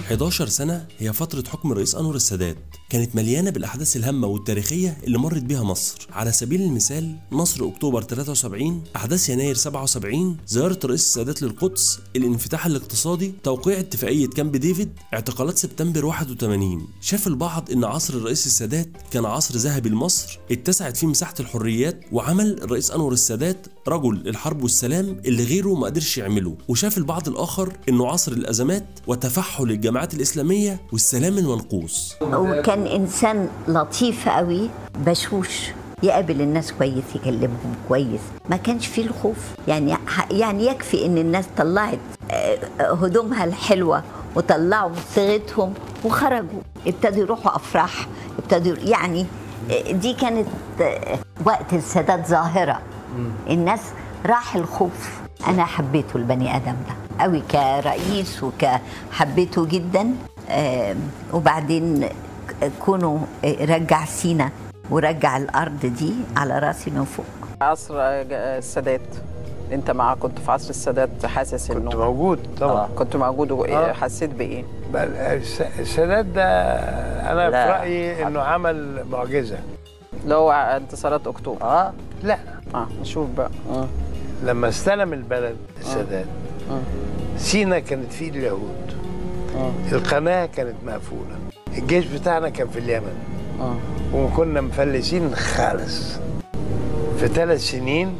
11 سنة هي فترة حكم الرئيس أنور السادات كانت مليانة بالأحداث الهامة والتاريخية اللي مرت بيها مصر على سبيل المثال نصر أكتوبر 73 أحداث يناير 77 زيارة الرئيس السادات للقدس الانفتاح الاقتصادي توقيع اتفاقية كامب ديفيد اعتقالات سبتمبر 81 شاف البعض إن عصر الرئيس السادات كان عصر ذهبي لمصر اتسعت فيه مساحة الحريات وعمل الرئيس أنور السادات رجل الحرب والسلام اللي غيره ما قدرش يعمله وشاف البعض الآخر إنه عصر الأزمات وتفحل الجماعات الإسلامية والسلام المنقوص وكان انسان لطيف قوي بشوش يقابل الناس كويس يكلمهم كويس ما كانش فيه الخوف يعني يعني يكفي ان الناس طلعت آه، هدومها الحلوه وطلعوا صيغتهم وخرجوا ابتدوا يروحوا افراح ابتدوا يعني آه، دي كانت آه، وقت السادات ظاهره الناس راح الخوف انا حبيته البني ادم ده قوي كرئيس وكحبيته جدا آم، وبعدين كونه رجع سينا ورجع الارض دي على راسي من فوق عصر السادات انت مع كنت في عصر السادات حاسس انه كنت موجود طبعا آه. كنت موجود وإيه آه. حسيت بايه بل الس- السادات ده انا لا. في رايي انه عمل معجزه اللي هو انتصارات اكتوبر اه لا اه نشوف بقى اه لما استلم البلد السادات سينا كانت في اليهود القناه كانت مقفوله الجيش بتاعنا كان في اليمن اه وكنا مفلسين خالص في ثلاث سنين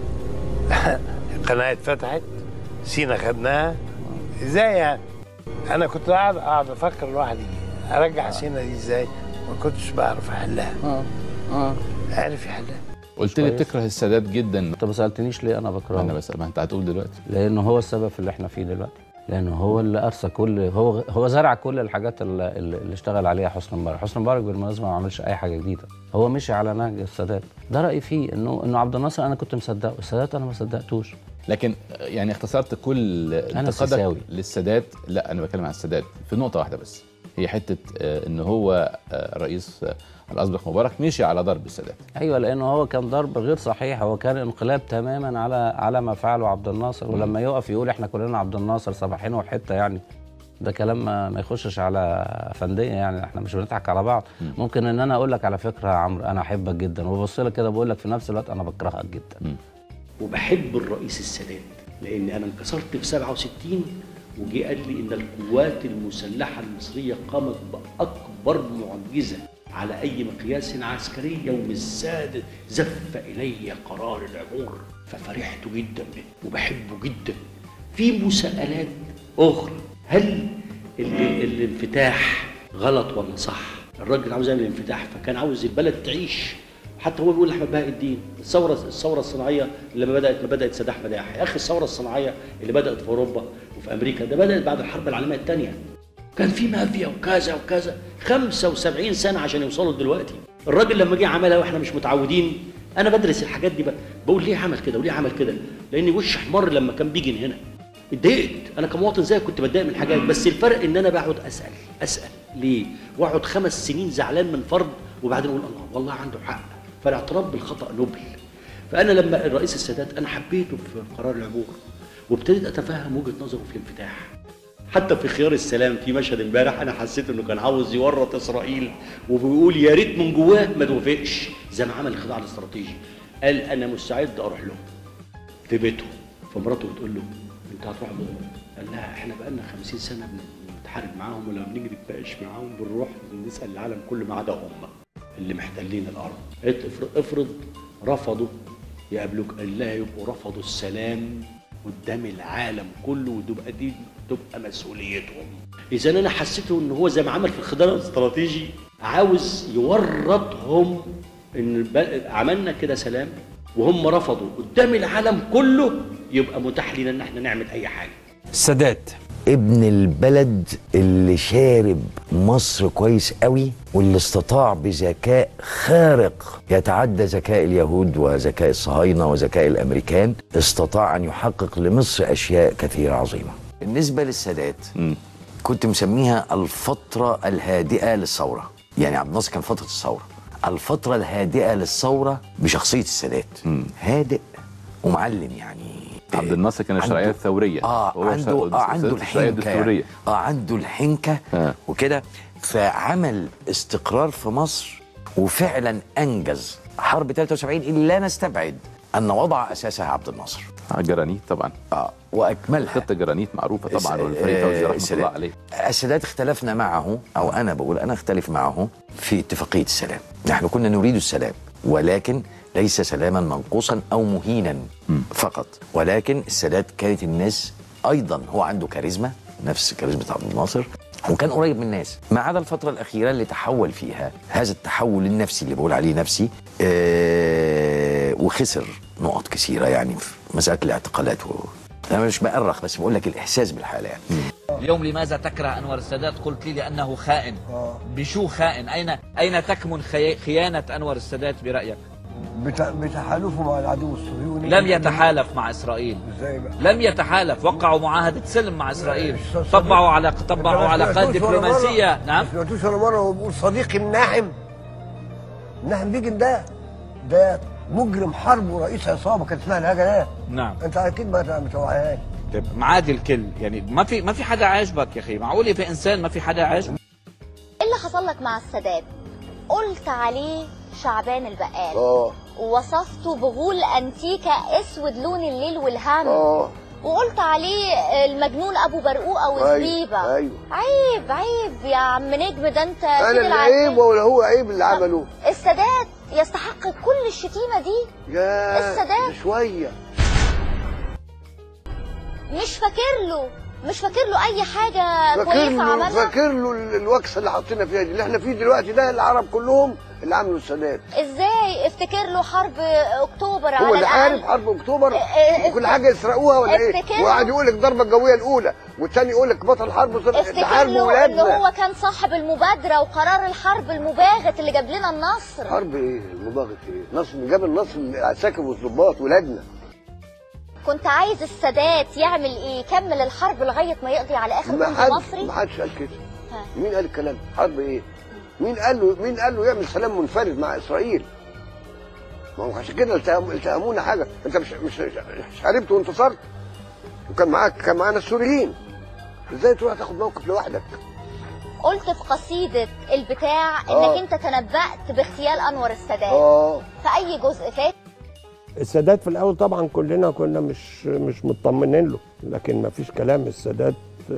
القناه اتفتحت سينا خدناها ازاي يعني انا كنت قاعد قاعد افكر لوحدي ارجع سينا دي ازاي ما كنتش بعرف احلها اه اه عارف يحلها قلت لي بتكره السادات جدا انت ما سالتنيش ليه انا بكرهه انا بسال ما انت هتقول دلوقتي لانه هو السبب في اللي احنا فيه دلوقتي لانه هو اللي ارسى كل هو هو زرع كل الحاجات اللي, اللي اشتغل عليها حسني مبارك حسني مبارك بالمناسبه ما عملش اي حاجه جديده هو مشي على نهج السادات ده رايي فيه انه انه عبد الناصر انا كنت مصدقه السادات انا ما صدقتوش لكن يعني اختصرت كل أنا انتقادك سيساوي. للسادات لا انا بتكلم عن السادات في نقطه واحده بس هي حته آه، ان هو آه، رئيس آه، الاسبق مبارك مشي على ضرب السادات ايوه لانه هو كان ضرب غير صحيح هو كان انقلاب تماما على على ما فعله عبد الناصر ولما يقف يقول احنا كلنا عبد الناصر صباحين وحته يعني ده كلام ما, ما يخشش على فنديه يعني احنا مش بنضحك على بعض ممكن ان انا اقول لك على فكره يا عمرو انا احبك جدا وببص لك كده بقول لك في نفس الوقت انا بكرهك جدا وبحب الرئيس السادات لان انا انكسرت في 67 وجي قال لي ان القوات المسلحه المصريه قامت باكبر معجزه على اي مقياس عسكري يوم السادس زف الي قرار العبور ففرحت جدا به وبحبه جدا في مساءلات اخرى هل ال- الانفتاح غلط ولا صح الراجل عاوز يعمل انفتاح فكان عاوز البلد تعيش حتى هو بيقول لاحمد بهاء الدين الثوره الثوره الصناعيه لما بدات ما بدات سداح مداح يا اخي الثوره الصناعيه اللي بدات في اوروبا وفي امريكا ده بدات بعد الحرب العالميه الثانيه كان في مافيا وكذا وكذا 75 سنه عشان يوصلوا دلوقتي الراجل لما جه عملها واحنا مش متعودين انا بدرس الحاجات دي بقى بقول ليه عمل كده وليه عمل كده لاني وش احمر لما كان بيجي من هنا اتضايقت انا كمواطن زيك كنت بتضايق من حاجات بس الفرق ان انا بقعد اسال اسال ليه واقعد خمس سنين زعلان من فرد وبعدين اقول الله والله عنده حق فالاعتراف بالخطا نبل فانا لما الرئيس السادات انا حبيته في قرار العبور وابتديت اتفهم وجهه نظره في الانفتاح حتى في خيار السلام في مشهد امبارح انا حسيت انه كان عاوز يورط اسرائيل وبيقول يا ريت من جواه ما توافقش زي ما عمل الخداع الاستراتيجي قال انا مستعد اروح له في بيته فمراته بتقول له انت هتروح بكره قال لها احنا بقالنا 50 سنه بنتحارب معاهم ولما بنيجي نتناقش معاهم بنروح نسال العالم كله ما عدا هم اللي محتلين الارض قالت افرض افرض رفضوا يقابلوك قال لها يبقوا رفضوا السلام قدام العالم كله وتبقى دي تبقى مسؤوليتهم اذا انا حسيته ان هو زي ما عمل في الخداع الاستراتيجي عاوز يورطهم ان الب- عملنا كده سلام وهم رفضوا قدام العالم كله يبقى متاح لنا ان احنا نعمل اي حاجه السادات ابن البلد اللي شارب مصر كويس قوي واللي استطاع بذكاء خارق يتعدى ذكاء اليهود وذكاء الصهاينه وذكاء الامريكان استطاع ان يحقق لمصر اشياء كثيره عظيمه. بالنسبه للسادات كنت مسميها الفتره الهادئه للثوره. يعني عبد الناصر كان فتره الثوره. الفتره الهادئه للثوره بشخصيه السادات. هادئ ومعلم يعني عبد الناصر كان الشرعيه عنده- الثوريه اه وهو عنده شرع- اه عنده الشرعيه الحنكه الدستوريه يعني. اه عنده الحنكه آه. وكده فعمل استقرار في مصر وفعلا انجز حرب 73 اللي لا نستبعد ان وضع اساسها عبد الناصر آه، جرانيت طبعا اه واكملها خطه جرانيت معروفه طبعا الس- والفريق فوزي آه، رحمه السلام. الله عليه السادات اختلفنا معه او انا بقول انا اختلف معه في اتفاقيه السلام نحن كنا نريد السلام ولكن ليس سلاما منقوصا او مهينا فقط ولكن السادات كانت الناس ايضا هو عنده كاريزما نفس كاريزما عبد الناصر وكان قريب من الناس ما عدا الفترة الأخيرة اللي تحول فيها هذا التحول النفسي اللي بقول عليه نفسي آه وخسر نقط كثيرة يعني في مسألة الاعتقالات و... أنا مش بأرخ بس بقول لك الإحساس بالحالة يعني اليوم لماذا تكره انور السادات قلت لي لانه خائن بشو خائن اين اين تكمن خي... خيانه انور السادات برايك بت- بتحالفه مع العدو الصهيوني لم يتحالف مع اسرائيل ازاي بقى؟ لم يتحالف وقعوا معاهده سلم مع اسرائيل صديق. طبعوا على طبعوا أنت ما علاقات سمعتوش ولا دبلوماسيه مرة؟ نعم ما سمعتوش ولا مره هو بيقول صديقي الناعم الناعم بيجن ده ده مجرم حرب ورئيس عصابه كانت اسمها الهجه ده نعم انت اكيد ما ما توعيهاش طيب معادي الكل يعني ما في ما في حدا عاجبك يا اخي معقول في انسان ما في حدا عاجبه ايه اللي حصل لك مع السادات قلت عليه شعبان البقال اه ووصفته بغول انتيكا اسود لون الليل والهم اه وقلت عليه المجنون ابو برقوقه وزبيبه ايوه عيب عيب يا عم نجم ده انت انا سيد اللي العسل. عيب ولا هو عيب اللي عمله السادات يستحق كل الشتيمه دي يا السادات. شويه مش فاكر له مش فاكر له اي حاجه فاكر كويسه له عملها فاكر له ال- الوكسه اللي حاطينها فيها دي اللي احنا فيه دلوقتي ده العرب كلهم اللي عملوا السادات ازاي افتكر له حرب اكتوبر هو على اللي عارف الاقل حرب اكتوبر اه، وكل حاجه يسرقوها ولا ايه افتكر له. وقعد يقول لك الضربه الجويه الاولى والثاني يقول لك بطل حرب صر- افتكر حرب له ان ولادنا هو كان صاحب المبادره وقرار الحرب المباغت اللي جاب لنا النصر حرب ايه المباغت ايه نصر جاب النصر العساكر والظباط ولادنا كنت عايز السادات يعمل ايه يكمل الحرب لغايه ما يقضي على اخر ما جندي حد مصري ما حدش قال كده ها. مين قال الكلام حرب ايه مين قال له مين قال له يعمل سلام منفرد مع اسرائيل ما هو عشان كده التهم- التهمونا حاجه انت مش مش مش حاربت وانتصرت وكان معاك كان معانا السوريين ازاي تروح تاخد موقف لوحدك قلت في قصيده البتاع انك آه. انت تنبأت باغتيال انور السادات اه في اي جزء فات السادات في الاول طبعا كلنا كنا مش مش مطمنين له لكن ما فيش كلام السادات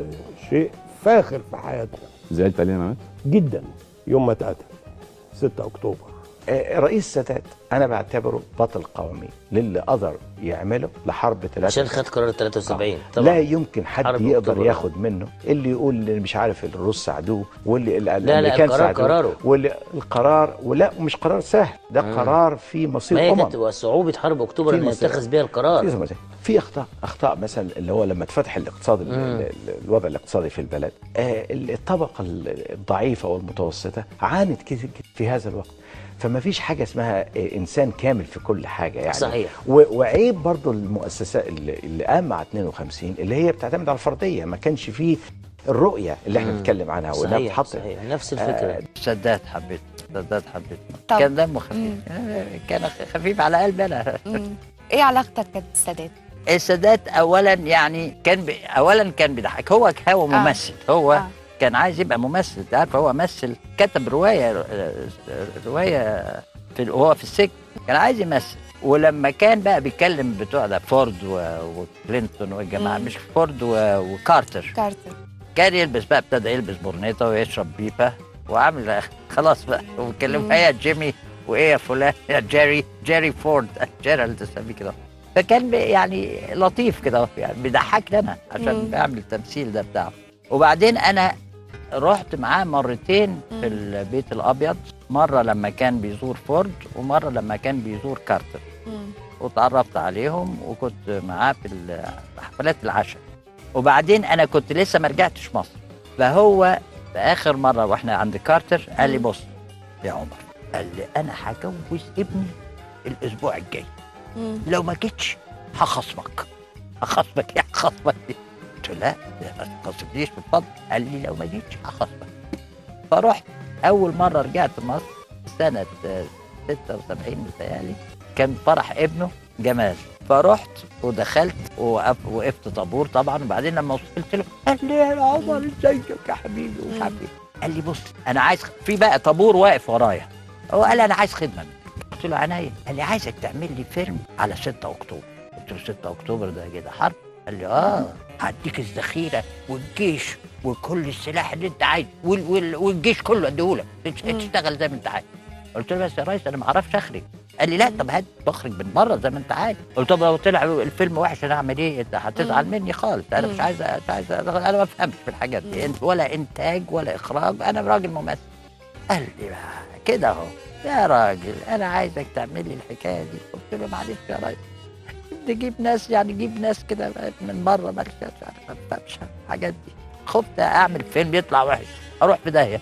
شيء فاخر في حياتنا زعلت عليه لما مات جدا يوم ما اتقتل 6 اكتوبر آه، رئيس السادات انا بعتبره بطل قومي للي قدر يعمله لحرب 3 عشان خد قرار 73 طبعا لا يمكن حد حرب يقدر أكتوبر. ياخد منه اللي يقول اللي مش عارف الروس عدو واللي ال- لا، الامريكان القرار ساعدوه، قراره. واللي القرار ولا مش قرار سهل ده مم. قرار فيه مصير ما هي امم كانت صعوبه حرب اكتوبر في ان مصير. يتخذ بها القرار في مصير. في اخطاء اخطاء مثلا اللي هو لما اتفتح الاقتصاد ال- مم. ال- ال- الوضع الاقتصادي في البلد آه، الطبقه الضعيفه والمتوسطه عانت كتير في هذا الوقت فما فيش حاجه اسمها آه، انسان كامل في كل حاجه يعني صحيح. و- وعيب برضو المؤسسات اللي, اللي قام مع 52 اللي هي بتعتمد على الفرديه ما كانش فيه الرؤيه اللي احنا مم. بنتكلم عنها وانها صحيح بتحط صحيح نفس الفكره سداد حبيت سداد حبيت طب. كان دمه خفيف كان خفيف على قلبي انا مم. ايه علاقتك كانت بالسادات؟ السادات اولا يعني كان ب... اولا كان بيضحك هو هو ممثل هو آه. كان عايز يبقى ممثل انت عارف هو مثل كتب روايه آه، روايه في وهو في السجن كان عايز يمثل ولما كان بقى بيتكلم بتوع ده فورد و... وكلينتون والجماعه مم. مش فورد و... وكارتر كارتر كان يلبس بقى ابتدى يلبس برنيطه ويشرب بيبه وعامل خلاص بقى وبيتكلم يا جيمي وايه يا فلان يا جيري جيري فورد جيرالد اسميه كده فكان بي- يعني لطيف كده يعني بيضحكني انا عشان مم. بيعمل التمثيل ده بتاعه وبعدين انا رحت معاه مرتين في البيت الابيض مره لما كان بيزور فورد ومره لما كان بيزور كارتر وتعرفت عليهم وكنت معاه في ال- حفلات العشاء وبعدين انا كنت لسه ما رجعتش مصر فهو في اخر مره واحنا عند كارتر قال لي بص يا عمر قال لي انا هجوز ابني الاسبوع الجاي لو ما جيتش هخصمك هخصمك يا هخصمك دي قلت له لا ما تخصمنيش بالفضل قال لي لو ما جيتش هخصمك فرحت اول مره رجعت مصر سنه آه، 76 متهيألي كان فرح ابنه جمال فرحت ودخلت ووقف وقفت طابور طبعا وبعدين لما وصلت له قال لي يا عمر ازيك يا حبيبي ومش عارف ايه قال لي بص انا عايز في بقى طابور واقف ورايا هو قال لي انا عايز خدمه منك. قلت له عناية قال لي عايزك تعمل لي فيلم على 6 اكتوبر قلت له 6 اكتوبر ده كده حرب قال لي اه هديك الذخيره والجيش وكل السلاح اللي انت عايزه وال وال والجيش كله اديهولك تش- تشتغل زي ما انت عايز قلت له بس يا ريس انا ما اعرفش اخرج قال لي لا طب هات بخرج من بره زي ما انت عايز قلت له طب لو طلع الفيلم وحش انا اعمل ايه انت هتزعل مني خالص انا مش عايز مش عايز انا ما بفهمش في الحاجات دي انت ولا انتاج ولا اخراج انا راجل ممثل قال لي بقى كده اهو يا راجل انا عايزك تعمل لي الحكايه دي قلت له معلش يا ريس تجيب ناس يعني جيب ناس كده من بره ما بفهمش الحاجات دي خفت اعمل فيلم يطلع وحش اروح في داهيه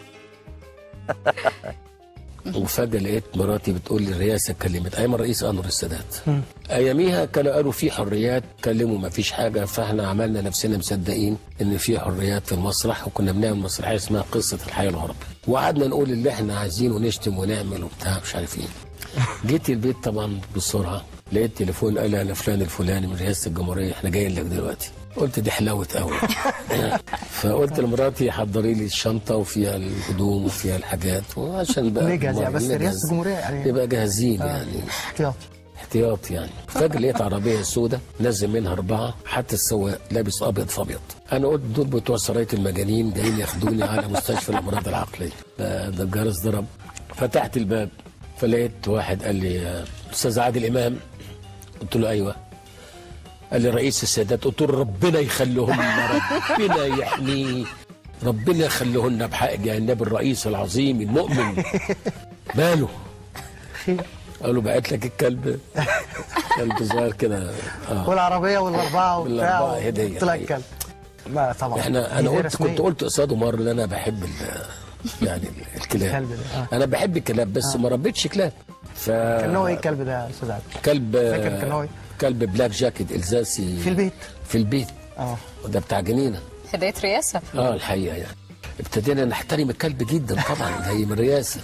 وفجأة لقيت مراتي بتقول لي الرئاسة اتكلمت أيام الرئيس أنور السادات أياميها كانوا قالوا في حريات كلموا ما فيش حاجة فاحنا عملنا نفسنا مصدقين إن في حريات في المسرح وكنا بنعمل مسرحية اسمها قصة الحي الغربي وقعدنا نقول اللي احنا عايزينه ونشتم ونعمل وبتاع مش عارف ايه جيت البيت طبعا بسرعة لقيت تليفون قال لي أنا فلان الفلاني من رئاسة الجمهورية احنا جايين لك دلوقتي قلت دي حلاوة قوي فقلت لمراتي حضري لي الشنطة وفيها الهدوم وفيها الحاجات وعشان بقى نجهز يعني بس نجهز. رئاسه الجمهوريه يعني يبقى جاهزين آه. يعني احتياط احتياط يعني فجأة لقيت عربية سوداء نزل منها أربعة حتى السواق لابس أبيض في أبيض أنا قلت دول بتوع سراية المجانين جايين ياخدوني على مستشفى الأمراض العقلية ده ده الجرس ضرب فتحت الباب فلقيت واحد قال لي آه، أستاذ عادل إمام قلت له أيوه قال لي رئيس السادات قلت له ربنا يخليهن ربنا يحميه ربنا يخليهن بحق يا النبي الرئيس العظيم المؤمن ماله قالوا بعت لك الكلب كلب صغير كده اه والعربيه والاربعه وبتاع والأربعة هدية. طلع الكلب لا طبعا احنا انا هدية قلت رسمية. كنت قلت قصاده مره ان انا بحب ال- يعني ال- الكلاب الكلب ده آه. انا بحب الكلاب بس ما ربيتش كلاب ف كان نوع ايه الكلب ده يا استاذ عادل؟ كلب فاكر كان هو إيه؟ كلب بلاك جاكيت الزاسي في البيت في البيت اه وده بتاع جنينه هدايه رئاسه اه الحقيقه يعني ابتدينا نحترم الكلب جدا طبعا زي من الرئاسه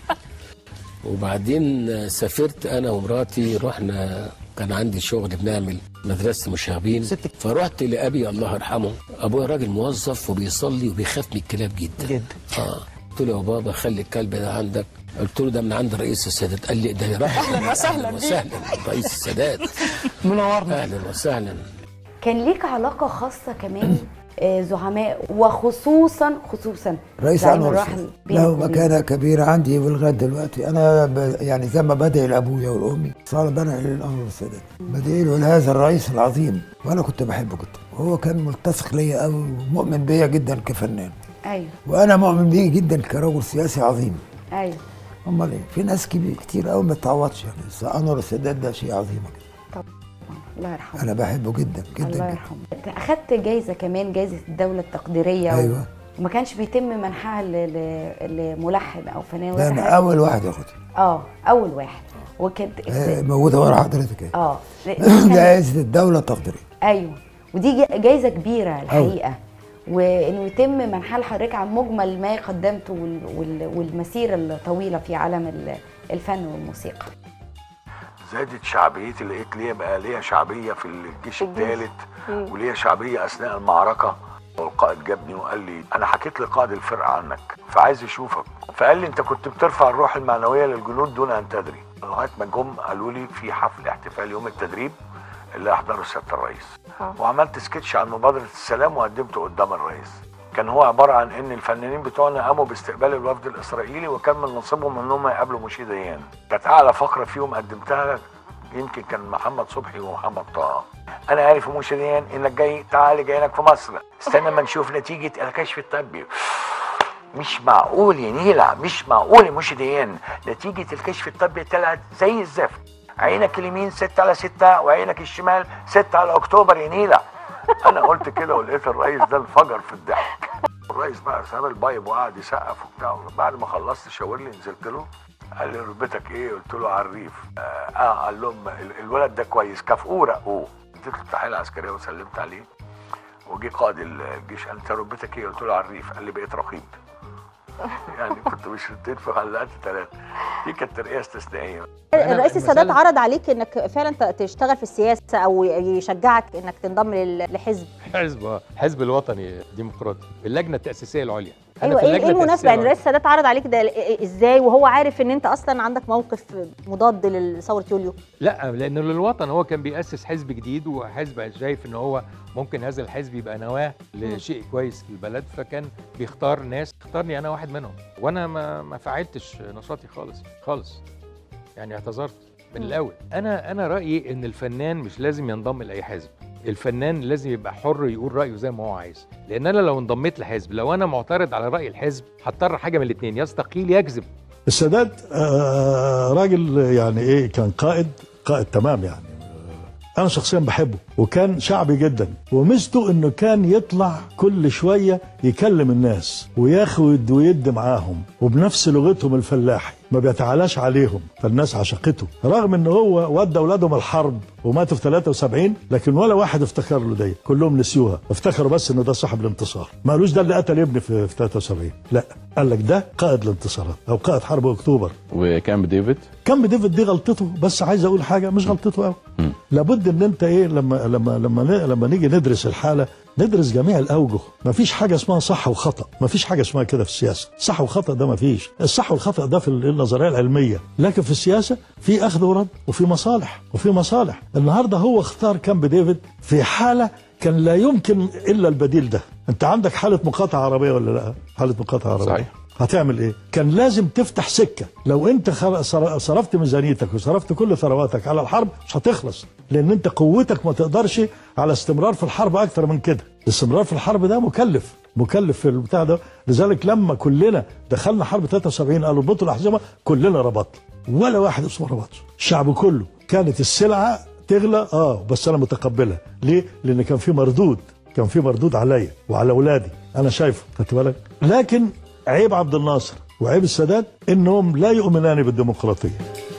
وبعدين سافرت انا ومراتي رحنا كان عندي شغل بنعمل مدرسه مشاغبين فرحت لابي الله يرحمه ابويا راجل موظف وبيصلي وبيخاف من الكلاب جدا جدا اه قلت له يا بابا خلي الكلب ده عندك قلت له ده من عند رئيس السادات قال لي ده راح أهلاً وسهلاً بيه. وسهلا رئيس السادات منورنا اهلا وسهلا كان ليك علاقة خاصة كمان آه، زعماء وخصوصا خصوصا رئيس زعيم انور الراحل السادات بينك له وبينه. مكانه كبيره عندي ولغايه دلوقتي انا ب... يعني زي ما بدعي لابويا والامي صار بدعي لانور السادات بدعي له لهذا الرئيس العظيم وانا كنت بحبه جدا وهو كان ملتصق ليا قوي ومؤمن بيا جدا كفنان ايوه وانا مؤمن بيه جدا كرجل سياسي عظيم ايوه امال ايه في ناس كبير كتير قوي ما تعوضش يعني بس انور السادات ده شيء عظيم جدا الله يرحمه انا بحبه جدا جدا الله جدا يرحمه انت اخدت جايزه كمان جايزه الدوله التقديريه و- ايوه وما كانش بيتم منحها ل- ل- لملحن او فنان ده ولا انا حاجة. اول واحد ياخدها اه اول واحد وكانت آه، موجوده ورا حضرتك اهي اه كان- جائزه الدوله التقديريه ايوه ودي جا- جايزه كبيره الحقيقه وانه يتم منحها لحضرتك عن مجمل ما قدمته وال- وال- والمسيره الطويله في عالم ال- الفن والموسيقى زادت شعبيتي لقيت ليا بقى ليا شعبيه في الجيش الثالث مم. وليا شعبيه اثناء المعركه والقائد جابني وقال لي انا حكيت لقائد الفرقه عنك فعايز يشوفك فقال لي انت كنت بترفع الروح المعنويه للجنود دون ان تدري لغايه ما جم قالوا لي في حفل احتفال يوم التدريب اللي احضره سياده الرئيس وعملت سكتش عن مبادره السلام وقدمته قدام الرئيس كان هو عباره عن ان الفنانين بتوعنا قاموا باستقبال الوفد الاسرائيلي وكان من نصيبهم ان هم يقابلوا مشي ديان كانت اعلى فقره فيهم قدمتها يمكن كان محمد صبحي ومحمد طه انا عارف يا موسى ديان انك جاي تعالى جاي لك في مصر استنى ما نشوف نتيجه الكشف الطبي مش معقول يا نيلة مش معقول يا موسى ديان نتيجه الكشف الطبي طلعت زي الزفت عينك اليمين ستة على ستة وعينك الشمال ستة على اكتوبر يا نيلة انا قلت كده ولقيت الرئيس ده انفجر في الضحك الرئيس بقى ساب البايب وقعد يسقف وبتاع بعد ما خلصت شاور لي نزلت له قال لي رتبتك ايه؟ قلت له على الريف آه, اه قال لهم ال- الولد ده كويس كافئوه رقوه اديت له التحيه العسكريه وسلمت عليه وجي قائد الجيش قال انت رتبتك ايه؟ قلت له على الريف قال لي بقيت رقيب يعني كنت مش رتبت فخلقت ثلاثه دي كانت ترقيه استثنائيه الرئيس السادات عرض عليك انك فعلا ت- تشتغل في السياسه او يشجعك انك تنضم لل- لحزب حزب آه، الحزب الوطني الديمقراطي اللجنه التاسيسيه العليا أنا ايوه في ايه إيه اللجنة المناسبه التأسيسية يعني الرئيس السادات عرض عليك ده ال- ازاي وهو عارف ان انت اصلا عندك موقف مضاد لثوره يوليو لا لانه للوطن هو كان بيأسس حزب جديد وحزب شايف ان هو ممكن هذا الحزب يبقى نواه لشيء كويس في البلد فكان بيختار ناس اختارني انا واحد منهم وانا ما ما فعلتش نشاطي خالص خالص يعني اعتذرت من مم. الاول انا انا رايي ان الفنان مش لازم ينضم لاي حزب الفنان لازم يبقى حر يقول رايه زي ما هو عايز لان انا لو انضميت لحزب لو انا معترض على راي الحزب هضطر حاجه من الاثنين يستقيل يكذب السادات آه، راجل يعني ايه كان قائد قائد تمام يعني انا شخصيا بحبه وكان شعبي جدا وميزته انه كان يطلع كل شويه يكلم الناس وياخد ويد معاهم وبنفس لغتهم الفلاحي ما بيتعالاش عليهم فالناس عشقته رغم ان هو ودى اولادهم الحرب وماتوا في 73 لكن ولا واحد افتكر له دي كلهم نسيوها افتكروا بس انه ده صاحب الانتصار ما قالوش ده اللي قتل ابني في في 73 لا قال لك ده قائد الانتصارات او قائد حرب اكتوبر وكامب ديفيد كامب ديفيد دي غلطته بس عايز اقول حاجه مش غلطته قوي لابد ان انت ايه لما لما لما ن- لما نيجي ندرس الحاله ندرس جميع الاوجه ما فيش حاجه اسمها صح وخطا ما فيش حاجه اسمها كده في السياسه صح وخطا ده ما فيش الصح والخطا ده في النظريه العلميه لكن في السياسه في اخذ ورد وفي مصالح وفي مصالح النهارده هو اختار كامب ديفيد في حاله كان لا يمكن الا البديل ده انت عندك حاله مقاطعه عربيه ولا لا حاله مقاطعه عربيه صحيح. هتعمل ايه؟ كان لازم تفتح سكه، لو انت خر- صر- صرفت ميزانيتك وصرفت كل ثرواتك على الحرب مش هتخلص، لان انت قوتك ما تقدرش على استمرار في الحرب اكتر من كده، الاستمرار في الحرب ده مكلف، مكلف في البتاع ده، لذلك لما كلنا دخلنا حرب 73 قالوا اربطوا الاحزمه كلنا ربطنا، ولا واحد اسمه ربطش، الشعب كله كانت السلعه تغلى اه بس انا متقبلها، ليه؟ لان كان في مردود، كان في مردود عليا وعلى اولادي، انا شايفه، خدت بالك؟ لكن عيب عبد الناصر وعيب السادات انهم لا يؤمنان بالديمقراطيه